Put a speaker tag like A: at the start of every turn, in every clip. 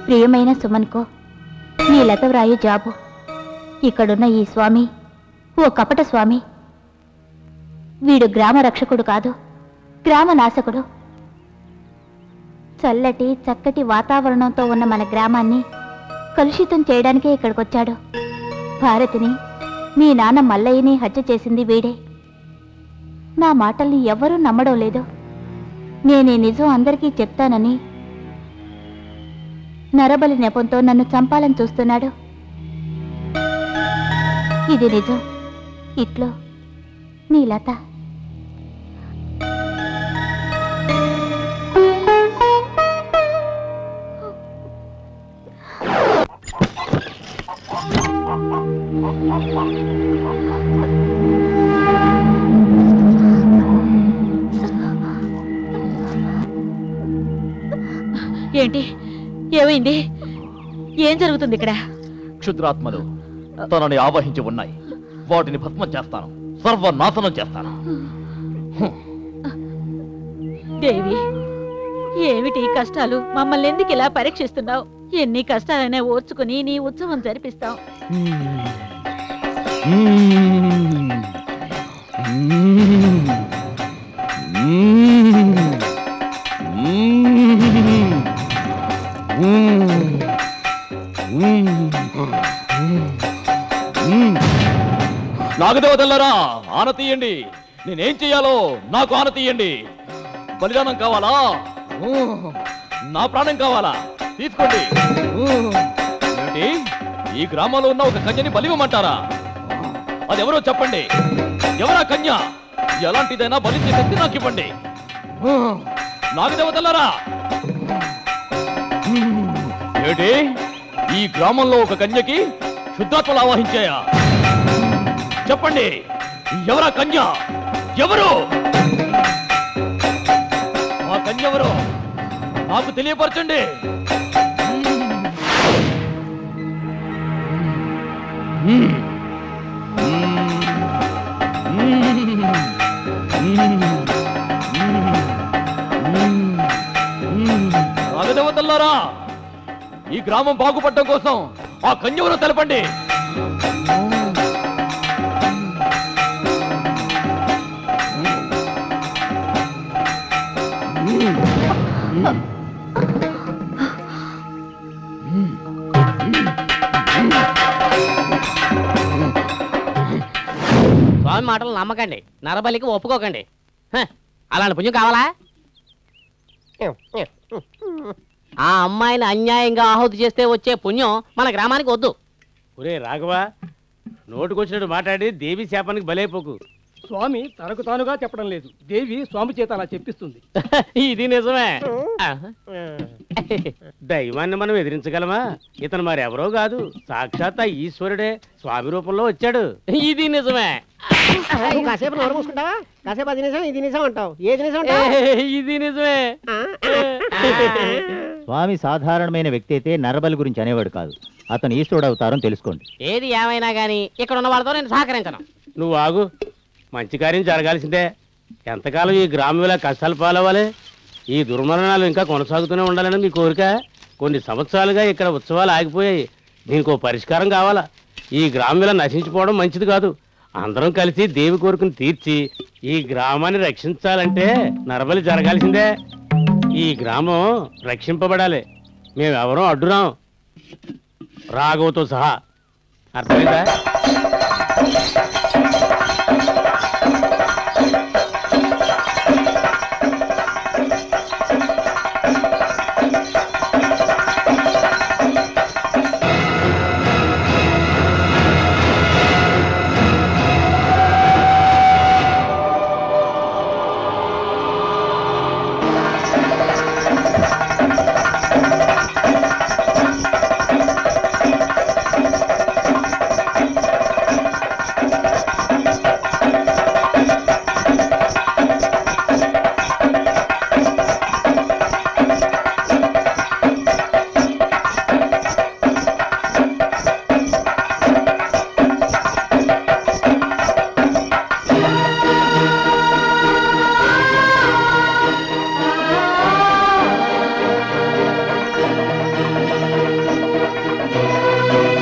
A: ప్రియమైన సుమన్కో నీ లతవ్రాయు జాబు ఇక్కడున్న ఈ స్వామి ఓ కపట స్వామి వీడు గ్రామ రక్షకుడు కాదు గ్రామ నాశకుడు చల్లటి చక్కటి వాతావరణంతో ఉన్న మన గ్రామాన్ని కలుషితం చేయడానికే ఇక్కడికొచ్చాడు భారతిని మీ నాన్న మల్లయ్యని హత్య చేసింది వీడే నా మాటల్ని ఎవ్వరూ నమ్మడం లేదు నేనే నిజం అందరికీ చెప్తానని నరబలి నెపంతో నన్ను చంపాలని చూస్తున్నాడు ఇది నిజం ఇట్లో నీ లత
B: ఏంటి ఏమైంది ఏం జరుగుతుంది ఇక్కడ
C: క్షుద్రాత్మలు తనని ఆవహించి ఉన్నాయి వాటిని భస్మం చేస్తాను సర్వనాశనం చేస్తాను
B: దేవి ఏమిటి ఈ కష్టాలు మమ్మల్ని ఎందుకు ఇలా పరీక్షిస్తున్నావు ఎన్ని కష్టాలైనా ఓర్చుకుని నీ ఉత్సవం జరిపిస్తాం
C: నాగదేవతల్లారా ఆన తీయండి నేనేం చెయ్యాలో నాకు ఆన తీయండి బలిదానం కావాలా ఊ, నా ప్రాణం కావాలా తీసుకోండి ఊ, ఏమిటి ఈ గ్రామంలో ఉన్న ఒక కన్యని బలివ్వమంటారా అదెవరో చెప్పండి ఎవరా కన్య ఎలాంటిదైనా బలించే శక్తి నాకు ఇవ్వండి ఊ, నాగదేవతల్లారా ఏమిటి ఈ గ్రామంలో ఒక కన్యకి శుద్ధాత్మలు ఆవాహించాయా చెప్పండి ఎవరా కన్య ఎవరు ఆ కన్య ఎవరు నాకు తెలియపరచండి నాగదేవతల్లారా ఈ గ్రామం బాగుపడటం కోసం ఆ కన్య ఎవరో తెలపండి
D: స్వామి మాటలు నమ్మకండి నరబలికి ఒప్పుకోకండి హ, అలాంటి పుణ్యం కావాలా ఆ అమ్మాయిని అన్యాయంగా ఆహుతి చేస్తే వచ్చే పుణ్యం మన గ్రామానికి వద్దు
E: ఒరే రాఘవ నోటుకొచ్చినట్టు మాట్లాడి దేవి శాపానికి బలైపోకు
F: స్వామి తనకు తానుగా చెప్పడం లేదు దేవి స్వామి చేత అలా చెప్పిస్తుంది
E: ఇది నిజమే దైవాన్ని మనం ఎదిరించగలమా ఇతను మరెవరో కాదు సాక్షాత్ ఆ ఈశ్వరుడే స్వామి రూపంలో వచ్చాడు
D: ఇది నిజమే
G: నువ్వు కాసేపు నోరు మూసుకుంటావా కాసేపు అది నిజం ఇది నిజం అంటావు ఏది నిజం అంటావు
D: ఇది నిజమే
H: స్వామి సాధారణమైన వ్యక్తి అయితే నరబలి గురించి అనేవాడు కాదు అతను ఈశ్వరుడు అవతారం తెలుసుకోండి
D: ఏది ఏమైనా గానీ ఇక్కడ ఉన్న వాళ్ళతో నేను సహకరించను
E: నువ్వు ఆగు మంచి కార్యం జరగాల్సిందే ఎంతకాలం ఈ గ్రామం ఇలా కష్టాలు పాలవ్వాలి ఈ దుర్మరణాలు ఇంకా కొనసాగుతూనే ఉండాలని మీ కోరిక కొన్ని సంవత్సరాలుగా ఇక్కడ ఉత్సవాలు ఆగిపోయాయి దీనికి ఓ పరిష్కారం కావాలా ఈ గ్రామం ఇలా నశించిపోవడం మంచిది కాదు అందరం కలిసి దేవి కోరికను తీర్చి ఈ గ్రామాన్ని రక్షించాలంటే నరబలి జరగాల్సిందే ఈ గ్రామం రక్షింపబడాలి మేమెవరూ అడ్డురాం రాఘవతో సహా అర్థమైందా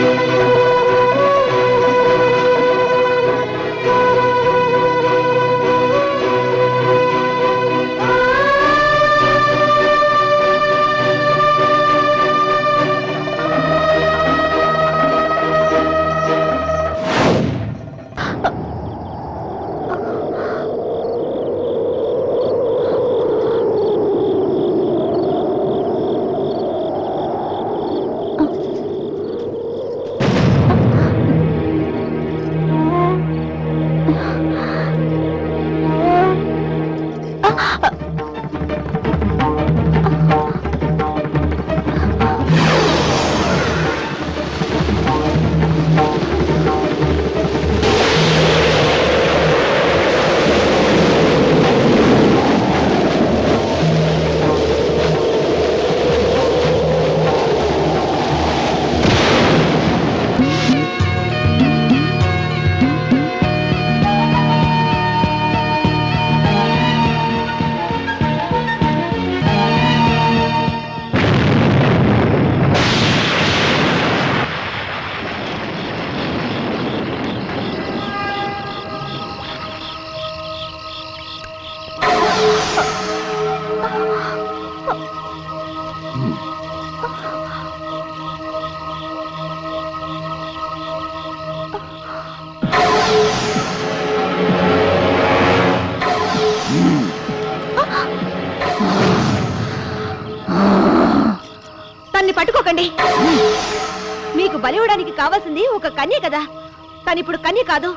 A: తన్ని పట్టుకోకండి మీకు బలి ఇవ్వడానికి కావాల్సింది ఒక కన్య కదా తనిప్పుడు కన్య కాదు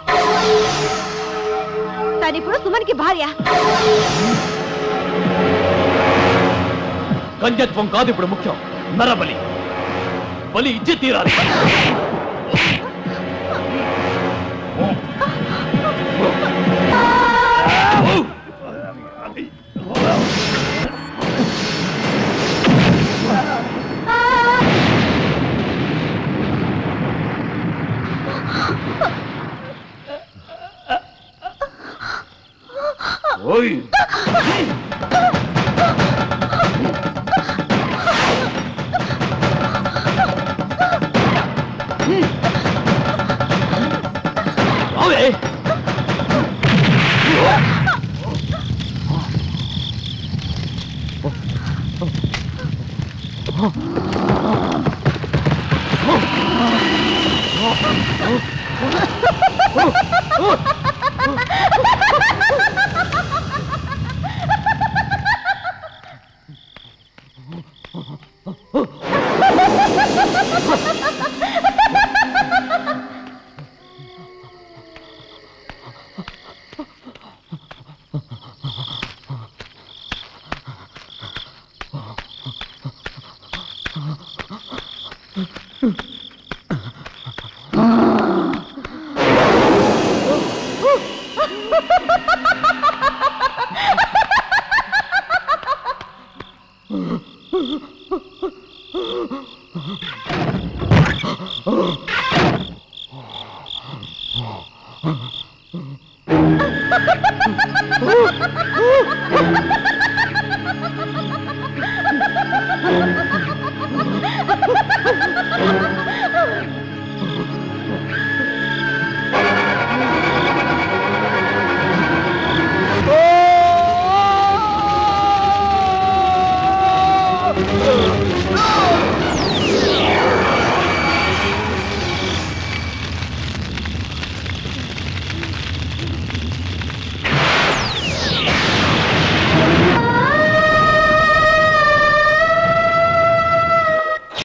A: తనిప్పుడు సుమన్కి భార్య
C: కన్యత్వం కాదు ఇప్పుడు ముఖ్యం నరబలి బలి ఇచ్చి తీరాలి ఓయ్ రావే